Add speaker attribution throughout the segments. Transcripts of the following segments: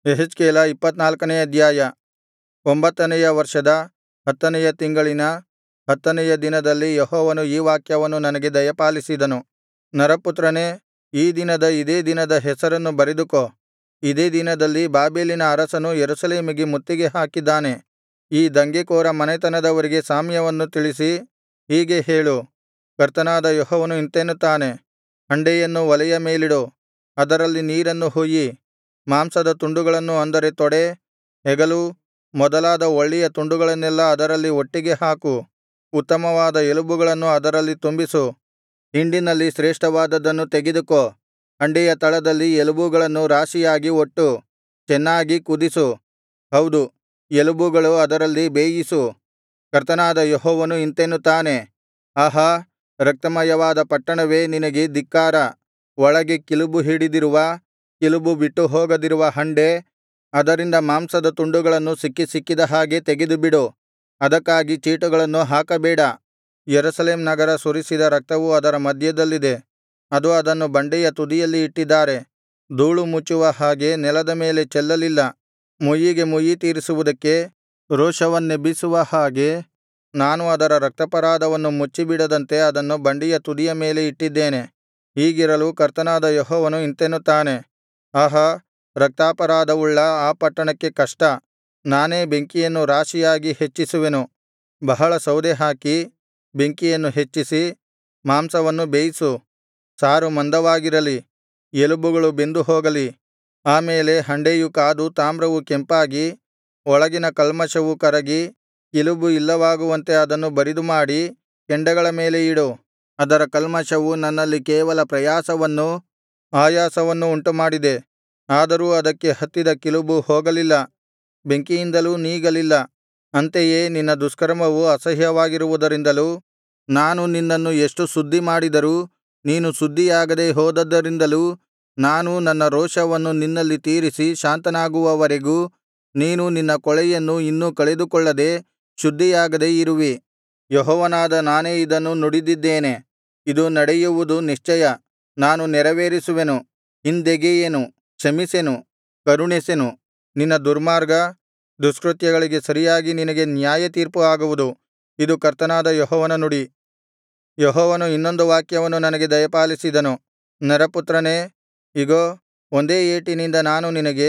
Speaker 1: ಯೆಹೆಜ್ಕೇಲ ಇಪ್ಪತ್ತನಾಲ್ಕನೆಯ ಅಧ್ಯಾಯ ಒಂಬತ್ತನೆಯ ವರ್ಷದ ಹತ್ತನೆಯ ತಿಂಗಳಿನ ಹತ್ತನೆಯ ದಿನದಲ್ಲಿ ಯೆಹೋವನು ಈ ವಾಕ್ಯವನ್ನು ನನಗೆ ದಯಪಾಲಿಸಿದನು ನರಪುತ್ರನೇ ಈ ದಿನದ ಇದೇ ದಿನದ ಹೆಸರನ್ನು ಬರೆದುಕೋ ಇದೇ ದಿನದಲ್ಲಿ ಬಾಬೆಲಿನ ಅರಸನು ಯೆರೂಸಲೇಮಿಗೆ ಮುತ್ತಿಗೆ ಹಾಕಿದ್ದಾನೆ ಈ ದಂಗೆಕೋರ ಮನೆತನದವರಿಗೆ ಸಾಮ್ಯವನ್ನು ತಿಳಿಸಿ ಹೀಗೆ ಹೇಳು ಕರ್ತನಾದ ಯೆಹೋವನು ಇಂತೆನ್ನುತ್ತಾನೆ ಹಂಡೆಯನ್ನು ಒಲೆಯ ಮೇಲಿಡು ಅದರಲ್ಲಿ ನೀರನ್ನು ಹೊಯ್ಯಿ ಮಾಂಸದ ತುಂಡುಗಳನ್ನು ಅಂದರೆ ತೊಡೆ ಹೆಗಲು ಮೊದಲಾದ ಒಳ್ಳೆಯ ತುಂಡುಗಳನ್ನೆಲ್ಲಾ ಅದರಲ್ಲಿ ಒಟ್ಟಿಗೆ ಹಾಕು ಉತ್ತಮವಾದ ಎಲುಬುಗಳನ್ನು ಅದರಲ್ಲಿ ತುಂಬಿಸು ಹಿಂಡಿನಲ್ಲಿ ಶ್ರೇಷ್ಠವಾದದ್ದನ್ನು ತೆಗೆದುಕೋ ಹಂಡೆಯ ತಳದಲ್ಲಿ ಎಲುಬುಗಳನ್ನು ರಾಶಿಯಾಗಿ ಒಟ್ಟು ಚೆನ್ನಾಗಿ ಕುದಿಸು ಹೌದು ಎಲುಬುಗಳು ಅದರಲ್ಲಿ ಬೇಯಿಸು ಕರ್ತನಾದ ಯೆಹೋವನು ಇಂತೆನ್ನುತ್ತಾನೆ ಆಹಾ ರಕ್ತಮಯವಾದ ಪಟ್ಟಣವೇ ನಿನಗೆ ಧಿಕ್ಕಾರ ಒಳಗೆ ಕಿಲುಬು ಹಿಡಿದಿರುವ ಕಿಲುಬು ಬಿಟ್ಟುಹೋಗದಿರುವ ಹಂಡೆ ಅದರಿಂದ ಮಾಂಸದ ತುಂಡುಗಳನ್ನು ಸಿಕ್ಕಿ ಸಿಕ್ಕಿದ ಹಾಗೆ ತೆಗೆದುಬಿಡು ಅದಕ್ಕಾಗಿ ಚೀಟುಗಳನ್ನು ಹಾಕಬೇಡ ಯೆರೂಸಲೇಮ್ ನಗರ ಸುರಿಸಿದ ರಕ್ತವು ಅದರ ಮಧ್ಯದಲ್ಲಿದೆ ಅದು ಅದನ್ನು ಬಂಡೆಯ ತುದಿಯಲ್ಲಿ ಇಟ್ಟಿದ್ದಾರೆ ಧೂಳು ಮುಚ್ಚುವ ಹಾಗೆ ನೆಲದ ಮೇಲೆ ಚೆಲ್ಲಲಿಲ್ಲ ಮುಯ್ಯಿಗೆ ಮುಯ್ಯಿ ತೀರಿಸುವುದಕ್ಕೆ ರೋಷವನ್ನೆಬ್ಬಿಸುವ ಹಾಗೆ ನಾನು ಅದರ ರಕ್ತಾಪರಾಧವನ್ನು ಮುಚ್ಚಿಬಿಡದಂತೆ ಅದನ್ನು ಬಂಡೆಯ ತುದಿಯ ಮೇಲೆ ಇಟ್ಟಿದ್ದೇನೆ ಹೀಗಿರಲು ಕರ್ತನಾದ ಯೆಹೋವನು ಇಂತೆನ್ನುತ್ತಾನೆ ಆಹಾ ರಕ್ತಾಪರಾಧವುಳ್ಳ ಆ ಪಟ್ಟಣಕ್ಕೆ ಕಷ್ಟ ನಾನೇ ಬೆಂಕಿಯನ್ನು ರಾಶಿಯಾಗಿ ಹೆಚ್ಚಿಸುವೆನು ಬಹಳ ಸೌದೆ ಹಾಕಿ ಬೆಂಕಿಯನ್ನು ಹೆಚ್ಚಿಸಿ ಮಾಂಸವನ್ನು ಬೇಯಿಸು ಸಾರು ಮಂದವಾಗಿರಲಿ ಎಲುಬುಗಳು ಬೆಂದು ಹೋಗಲಿ ಆ ಮೇಲೆ ಹಂಡೆಯು ಕಾದು ತಾಮ್ರವು ಕೆಂಪಾಗಿ ಒಳಗಿನ ಕಲ್ಮಷವು ಕರಗಿ ಕಿಲುಬು ಇಲ್ಲವಾಗುವಂತೆ ಅದನ್ನು ಬರಿದುಮಾಡಿ ಕೆಂಡಗಳ ಮೇಲೆ ಇಡು ಅದರ ಕಲ್ಮಷವು ನನ್ನಲ್ಲಿ ಕೇವಲ ಪ್ರಯಾಸವನ್ನೂ ಆಯಾಸವನ್ನೂ ಉಂಟುಮಾಡಿದೆ ಆದರೂ ಅದಕ್ಕೆ ಹತ್ತಿದ ಕಿಲುಬು ಹೋಗಲಿಲ್ಲ ಬೆಂಕಿಯಿಂದಲೂ ನೀಗಲಿಲ್ಲ ಅಂತೆಯೇ ನಿನ್ನ ದುಷ್ಕರ್ಮವು ಅಸಹ್ಯವಾಗಿರುವುದರಿಂದಲೂ ನಾನು ನಿನ್ನನ್ನು ಎಷ್ಟು ಶುದ್ಧಿ ಮಾಡಿದರೂ ನೀನು ಶುದ್ಧಿಯಾಗದೆ ಹೋದದ್ದರಿಂದಲೂ ನಾನು ನನ್ನ ರೋಷವನ್ನು ನಿನ್ನಲ್ಲಿ ತೀರಿಸಿ ಶಾಂತನಾಗುವವರೆಗೂ ನೀನು ನಿನ್ನ ಕೊಳೆಯನ್ನು ಇನ್ನೂ ಕಳೆದುಕೊಳ್ಳದೆ ಶುದ್ಧಿಯಾಗದೆ ಇರುವಿ ಯೆಹೋವನಾದ ನಾನೇ ಇದನ್ನು ನುಡಿದಿದ್ದೇನೆ ಇದು ನಡೆಯುವುದು ನಿಶ್ಚಯ ನಾನು ನೆರವೇರಿಸುವೆನು ಹಿಂದೆಗೆಯೆನು ಕ್ಷಮಿಸೆನು ಕರುಣಿಸೆನು ನಿನ್ನ ದುರ್ಮಾರ್ಗ ದುಷ್ಕೃತ್ಯಗಳಿಗೆ ಸರಿಯಾಗಿ ನಿನಗೆ ನ್ಯಾಯತೀರ್ಪು ಆಗುವುದು ಇದು ಕರ್ತನಾದ ಯೆಹೋವನ ನುಡಿ ಯೆಹೋವನು ಇನ್ನೊಂದು ವಾಕ್ಯವನ್ನು ನನಗೆ ದಯಪಾಲಿಸಿದನು ನರಪುತ್ರನೇ ಇಗೋ ಒಂದೇ ಏಟಿನಿಂದ ನಾನು ನಿನಗೆ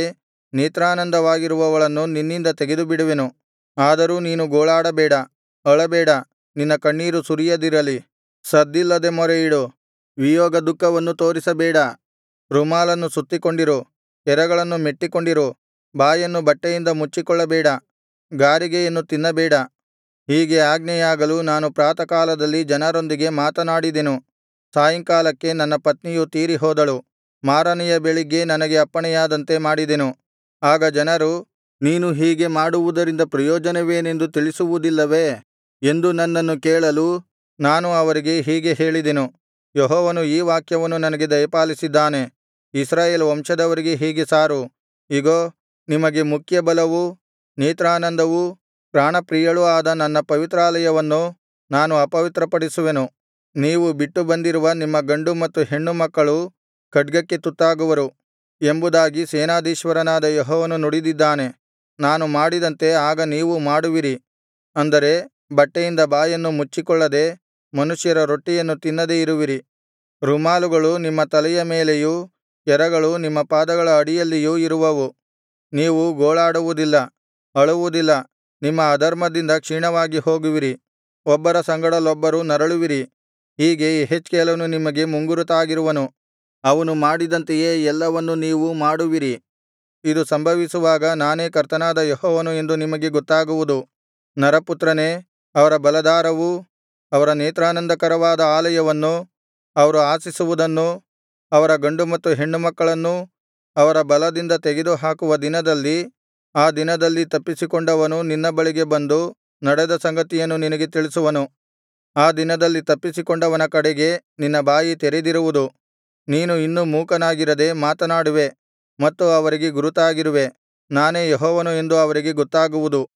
Speaker 1: ನೇತ್ರಾನಂದವಾಗಿರುವವಳನ್ನು ನಿನ್ನಿಂದ ತೆಗೆದುಬಿಡುವೆನು ಆದರೂ ನೀನು ಗೋಳಾಡಬೇಡ ಅಳಬೇಡ ನಿನ್ನ ಕಣ್ಣೀರು ಸುರಿಯದಿರಲಿ ಸದ್ದಿಲ್ಲದೆ ಮೊರೆಯಿಡು ವಿಯೋಗ ದುಃಖವನ್ನು ತೋರಿಸಬೇಡ ರುಮಾಲನ್ನು ಸುತ್ತಿಕೊಂಡಿರು ಕೆರಗಳನ್ನು ಮೆಟ್ಟಿಕೊಂಡಿರು ಬಾಯನ್ನು ಬಟ್ಟೆಯಿಂದ ಮುಚ್ಚಿಕೊಳ್ಳಬೇಡ ಗಾರಿಗೆಯನ್ನು ತಿನ್ನಬೇಡ ಹೀಗೆ ಆಜ್ಞೆಯಾಗಲು ನಾನು ಪ್ರಾತಃಕಾಲದಲ್ಲಿ ಜನರೊಂದಿಗೆ ಮಾತನಾಡಿದೆನು ಸಾಯಂಕಾಲಕ್ಕೆ ನನ್ನ ಪತ್ನಿಯು ತೀರಿಹೋದಳು ಮಾರನೆಯ ಬೆಳಿಗ್ಗೆ ನನಗೆ ಅಪ್ಪಣೆಯಾದಂತೆ ಮಾಡಿದೆನು ಆಗ ಜನರು ನೀನು ಹೀಗೆ ಮಾಡುವುದರಿಂದ ಪ್ರಯೋಜನವೇನೆಂದು ತಿಳಿಸುವುದಿಲ್ಲವೇ ಎಂದು ನನ್ನನ್ನು ಕೇಳಲು ನಾನು ಅವರಿಗೆ ಹೀಗೆ ಹೇಳಿದೆನು ಯೆಹೋವನು ಈ ವಾಕ್ಯವನ್ನು ನನಗೆ ದಯಪಾಲಿಸಿದ್ದಾನೆ ಇಸ್ರಾಯೇಲ್ ವಂಶದವರಿಗೆ ಹೀಗೆ ಸಾರು ಇಗೋ ನಿಮಗೆ ಮುಖ್ಯ ಬಲವೂ ನೇತ್ರಾನಂದವೂ ಪ್ರಾಣಪ್ರಿಯವೂ ಆದ ನನ್ನ ಪವಿತ್ರಾಲಯವನ್ನು ನಾನು ಅಪವಿತ್ರಪಡಿಸುವೆನು ನೀವು ಬಿಟ್ಟು ಬಂದಿರುವ ನಿಮ್ಮ ಗಂಡು ಮತ್ತು ಹೆಣ್ಣು ಮಕ್ಕಳು ಖಡ್ಗಕ್ಕೆ ತುತ್ತಾಗುವರು ಎಂಬುದಾಗಿ ಸೇನಾಧೀಶ್ವರನಾದ ಯೆಹೋವನು ನುಡಿದಿದ್ದಾನೆ ನಾನು ಮಾಡಿದಂತೆ ಆಗ ನೀವು ಮಾಡುವಿರಿ ಅಂದರೆ ಬಟ್ಟೆಯಿಂದ ಬಾಯನ್ನು ಮುಚ್ಚಿಕೊಳ್ಳದೆ ಮನುಷ್ಯರ ರೊಟ್ಟಿಯನ್ನು ತಿನ್ನದೆ ಇರುವಿರಿ ರುಮಾಲುಗಳು ನಿಮ್ಮ ತಲೆಯ ಮೇಲೆಯೂ ಕೆರಗಳು ನಿಮ್ಮ ಪಾದಗಳ ಅಡಿಯಲ್ಲಿಯೂ ಇರುವವು ನೀವು ಗೋಳಾಡುವುದಿಲ್ಲ ಅಳುವುದಿಲ್ಲ ನಿಮ್ಮ ಅಧರ್ಮದಿಂದ ಕ್ಷೀಣವಾಗಿ ಹೋಗುವಿರಿ ಒಬ್ಬರ ಸಂಗಡಲೊಬ್ಬರು ನರಳುವಿರಿ ಹೀಗೆ ಯೆಹೆಜ್ಕೇಲನು ನಿಮಗೆ ಮುಂಗುರುತಾಗಿರುವನು ಅವನು ಮಾಡಿದಂತೆಯೇ ಎಲ್ಲವನ್ನು ನೀವು ಮಾಡುವಿರಿ ಇದು ಸಂಭವಿಸುವಾಗ ನಾನೇ ಕರ್ತನಾದ ಯೆಹೋವನು ಎಂದು ನಿಮಗೆ ಗೊತ್ತಾಗುವುದು ನರಪುತ್ರನೇ ಅವರ ಬಲಾಧಾರವೂ ಅವರ ನೇತ್ರಾನಂದಕರವಾದ ಆಲಯವನ್ನೂ ಅವರು ಆಶಿಸುವುದನ್ನೂ ಅವರ ಗಂಡು ಮತ್ತು ಹೆಣ್ಣುಮಕ್ಕಳನ್ನೂ ಅವರ ಬಲದಿಂದ ತೆಗೆದುಹಾಕುವ ದಿನದಲ್ಲಿ ಆ ದಿನದಲ್ಲಿ ತಪ್ಪಿಸಿಕೊಂಡವನು ನಿನ್ನ ಬಳಿಗೆ ಬಂದು ನಡೆದ ಸಂಗತಿಯನ್ನು ನಿನಗೆ ತಿಳಿಸುವನು ಆ ದಿನದಲ್ಲಿ ತಪ್ಪಿಸಿಕೊಂಡವನ ಕಡೆಗೆ ನಿನ್ನ ಬಾಯಿ ತೆರೆದಿರುವುದು ನೀನು ಇನ್ನು ಮೂಕನಾಗಿರದೆ ಮಾತನಾಡುವೆ ಮತ್ತು ಅವರಿಗೆ ಗುರುತಾಗಿರುವೆ ನಾನೇ ಯೆಹೋವನು ಎಂದು ಅವರಿಗೆ ಗೊತ್ತಾಗುವುದು